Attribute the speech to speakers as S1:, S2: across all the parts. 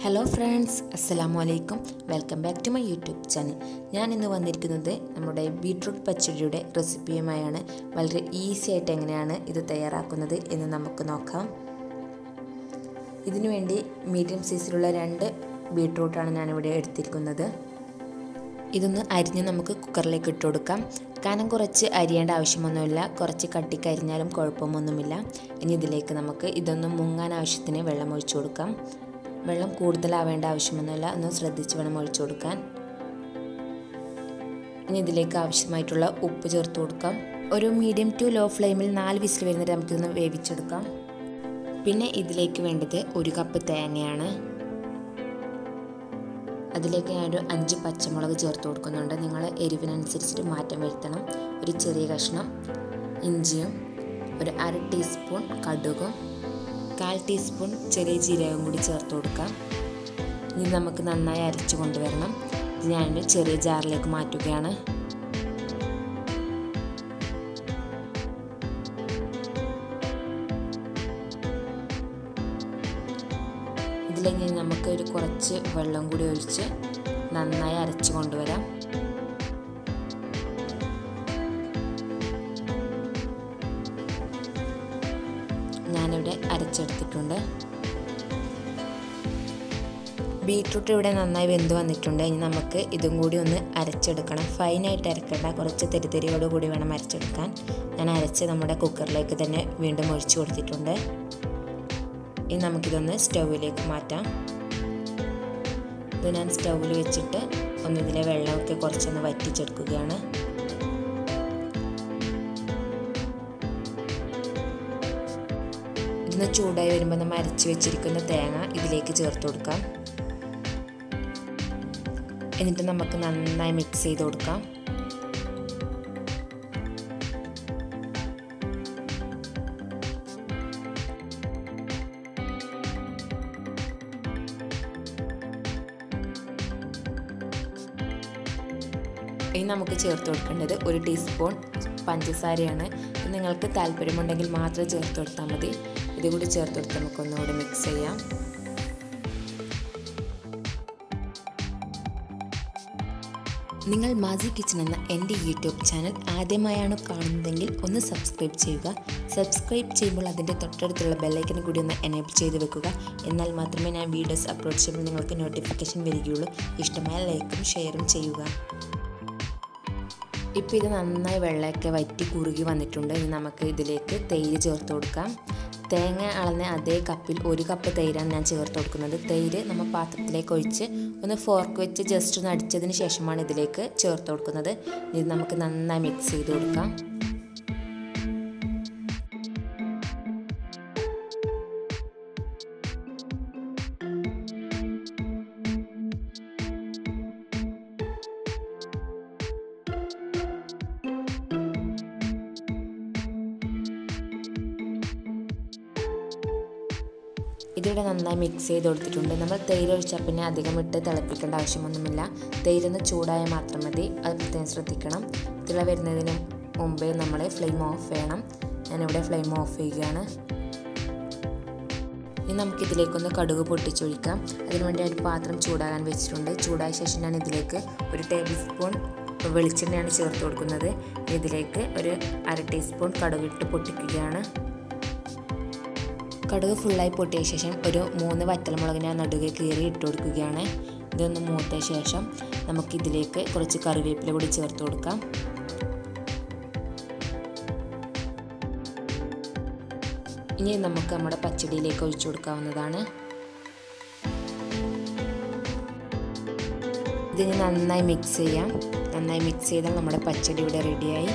S1: hello friends അസ്സലാമു അലൈക്കും welcome back to my YouTube channel ഞാൻ ഇന്ന് വന്നിരിക്കുന്നത് നമ്മുടെ ബീട്രൂട്ട് പച്ചടിയുടെ റെസിപ്പിയുമായാണ് വളരെ ഈസി ആയിട്ട് എങ്ങനെയാണ് ഇത് തയ്യാറാക്കുന്നത് എന്ന് നമുക്ക് നോക്കാം ഇതിനു വേണ്ടി മീഡിയം സൈസിലുള്ള രണ്ട് ബീട്രൂട്ടാണ് ഞാനിവിടെ എടുത്തിരിക്കുന്നത് ഇതൊന്ന് അരിഞ്ഞ് നമുക്ക് കുക്കറിലേക്ക് ഇട്ട് കൊടുക്കാം കനം കുറച്ച് അരിയേണ്ട ആവശ്യമൊന്നുമില്ല കുറച്ച് കട്ടിക്ക് അരിഞ്ഞാലും കുഴപ്പമൊന്നുമില്ല ഇനി ഇതിലേക്ക് നമുക്ക് ഇതൊന്ന് മുങ്ങാൻ ആവശ്യത്തിന് വെള്ളം ഒഴിച്ചു കൊടുക്കാം വെള്ളം കൂടുതലാവേണ്ട ആവശ്യമൊന്നുമില്ല ഒന്ന് ശ്രദ്ധിച്ച് വേണം ഒഴിച്ചു കൊടുക്കാൻ ഇനി ഇതിലേക്ക് ആവശ്യമായിട്ടുള്ള ഉപ്പ് ചേർത്ത് കൊടുക്കാം ഒരു മീഡിയം ടു ലോ ഫ്ലെയിമിൽ നാല് വിസിൽ വരുന്നത് നമുക്കിതൊന്ന് വേവിച്ചെടുക്കാം പിന്നെ ഇതിലേക്ക് വേണ്ടത് ഒരു കപ്പ് തേങ്ങയാണ് അതിലേക്ക് ഞാനൊരു അഞ്ച് പച്ചമുളക് ചേർത്ത് കൊടുക്കുന്നുണ്ട് നിങ്ങൾ എരിവിനനുസരിച്ചിട്ട് മാറ്റം വരുത്തണം ഒരു ചെറിയ കഷ്ണം ഇഞ്ചിയും ഒരു അര ടീസ്പൂൺ കടുകും കാൽ ടീസ്പൂൺ ചെറിയ ജീരകം കൂടി ചേർത്ത് കൊടുക്കാം ഇനി നമുക്ക് നന്നായി അരച്ചു കൊണ്ടുവരണം ഇത് ഞാനൊരു ചെറിയ ജാറിലേക്ക് മാറ്റുകയാണ് ഇതിലേക്ക് നമുക്ക് ഒരു കുറച്ച് വെള്ളം കൂടി ഒഴിച്ച് നന്നായി അരച്ചു കൊണ്ടുവരാം ഞാനിവിടെ അരച്ചെടുത്തിട്ടുണ്ട് ബീട്രൂട്ട് ഇവിടെ നന്നായി വെന്ത് വന്നിട്ടുണ്ട് ഇനി നമുക്ക് ഇതും കൂടി ഒന്ന് അരച്ചെടുക്കണം ഫൈനായിട്ട് അരക്കേണ്ട കുറച്ച് തെരിതെരിയോട് കൂടി വേണം അരച്ചെടുക്കാൻ ഞാൻ അരച്ച് നമ്മുടെ കുക്കറിലേക്ക് തന്നെ വീണ്ടും ഒഴിച്ചു കൊടുത്തിട്ടുണ്ട് ഇനി നമുക്കിതൊന്ന് സ്റ്റൗവിലേക്ക് മാറ്റാം ഇത് ഞാൻ സ്റ്റൗവിൽ വെച്ചിട്ട് ഒന്ന് ഇതിലെ വെള്ളമൊക്കെ കുറച്ചൊന്ന് വറ്റിച്ചെടുക്കുകയാണ് ഇതൊന്ന് ചൂടായി വരുമ്പോൾ നമ്മൾ അരച്ച് വെച്ചിരിക്കുന്ന തേങ്ങ ഇതിലേക്ക് ചേർത്ത് കൊടുക്കാം എന്നിട്ട് നമുക്ക് നന്നായി മിക്സ് ചെയ്ത് കൊടുക്കാം ഇനി നമുക്ക് ചേർത്ത് കൊടുക്കേണ്ടത് ഒരു ടീസ്പൂൺ പഞ്ചസാരയാണ് നിങ്ങൾക്ക് താല്പര്യമുണ്ടെങ്കിൽ മാത്രം ചേർത്ത് കൊടുത്താൽ മതി ഇതുകൂടി ചേർത്ത് കൊടുത്ത് നമുക്കൊന്നുകൂടി മിക്സ് ചെയ്യാം നിങ്ങൾ മാസി കിച്ചൺ എന്ന എൻ്റെ യൂട്യൂബ് ചാനൽ ആദ്യമായാണ് കാണുന്നതെങ്കിൽ ഒന്ന് സബ്സ്ക്രൈബ് ചെയ്യുക സബ്സ്ക്രൈബ് ചെയ്യുമ്പോൾ അതിൻ്റെ തൊട്ടടുത്തുള്ള ബെല്ലൈക്കൻ കൂടി ഒന്ന് എനേബിൾ ചെയ്ത് വെക്കുക എന്നാൽ മാത്രമേ ഞാൻ വീഡിയോസ് അപ്ലോഡ് ചെയ്യുമ്പോൾ നിങ്ങൾക്ക് നോട്ടിഫിക്കേഷൻ വരികയുള്ളൂ ഇഷ്ടമായ ലൈക്കും ഷെയറും ചെയ്യുക ഇപ്പോൾ ഇത് നന്നായി വെള്ളമൊക്കെ വറ്റി കുറുകി വന്നിട്ടുണ്ട് ഇനി നമുക്ക് ഇതിലേക്ക് തൈര് ചേർത്ത് കൊടുക്കാം തേങ്ങ അളന്ന അതേ കപ്പിൽ ഒരു കപ്പ് തൈരാണ് ഞാൻ ചേർത്ത് കൊടുക്കുന്നത് തൈര് നമ്മൾ പാത്രത്തിലേക്ക് ഒഴിച്ച് ഒന്ന് ഫോർക്ക് വെച്ച് ജസ്റ്റ് ഒന്ന് അടിച്ചതിന് ശേഷമാണ് ഇതിലേക്ക് ചേർത്ത് കൊടുക്കുന്നത് ഇത് നമുക്ക് നന്നായി മിക്സ് ചെയ്ത് കൊടുക്കാം ഇതിവിടെ നന്നായി മിക്സ് ചെയ്ത് കൊടുത്തിട്ടുണ്ട് നമ്മൾ തൈര് ഒഴിച്ചാൽ പിന്നെ അധികം ഇട്ട് തിളപ്പിക്കേണ്ട ആവശ്യമൊന്നുമില്ല തൈരൊന്ന് ചൂടായാൽ മാത്രം മതി അത് പ്രത്യേകം ശ്രദ്ധിക്കണം തിള വരുന്നതിന് മുമ്പേ നമ്മൾ ഫ്ലെയിം ഓഫ് ചെയ്യണം ഞാനിവിടെ ഫ്ലെയിം ഓഫ് ചെയ്യുകയാണ് ഇനി നമുക്കിതിലേക്കൊന്ന് കടുക് പൊട്ടിച്ചൊഴിക്കാം അതിനുവേണ്ടി ഒരു പാത്രം ചൂടാകാൻ വെച്ചിട്ടുണ്ട് ചൂടായ ശേഷം ഞാൻ ഇതിലേക്ക് ഒരു ടേബിൾ സ്പൂൺ വെളിച്ചെണ്ണയാണ് ചേർത്ത് കൊടുക്കുന്നത് ഇതിലേക്ക് ഒരു അര ടീസ്പൂൺ കടുകിട്ട് പൊട്ടിക്കുകയാണ് കടുക് ഫുള്ളായി പൊട്ടിയ ശേഷം ഒരു മൂന്ന് വറ്റൽമുളകിനെ നടുകെ കീറി ഇട്ട് കൊടുക്കുകയാണ് ഇതൊന്ന് മൂത്ത ശേഷം നമുക്കിതിലേക്ക് കുറച്ച് കറിവേപ്പില കൂടി ചേർത്ത് കൊടുക്കാം ഇനി നമുക്ക് നമ്മുടെ പച്ചടിയിലേക്ക് ഒഴിച്ചു കൊടുക്കാവുന്നതാണ് ഇതിന് നന്നായി മിക്സ് ചെയ്യാം നന്നായി മിക്സ് ചെയ്താൽ നമ്മുടെ പച്ചടി ഇവിടെ റെഡിയായി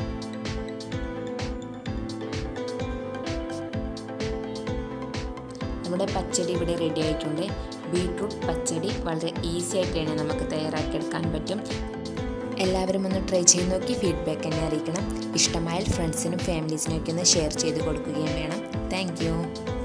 S1: നമ്മുടെ പച്ചടി ഇവിടെ റെഡി ആയിട്ടുണ്ട് ബീട്രൂട്ട് പച്ചടി വളരെ ഈസി ആയിട്ടാണ് നമുക്ക് തയ്യാറാക്കിയെടുക്കാൻ പറ്റും എല്ലാവരും ഒന്ന് ട്രൈ ചെയ്ത് നോക്കി ഫീഡ്ബാക്ക് എന്നെ അറിയിക്കണം ഇഷ്ടമായാൽ ഫ്രണ്ട്സിനും ഫാമിലീസിനും ഒക്കെ ഒന്ന് ഷെയർ ചെയ്ത് കൊടുക്കുകയും വേണം താങ്ക്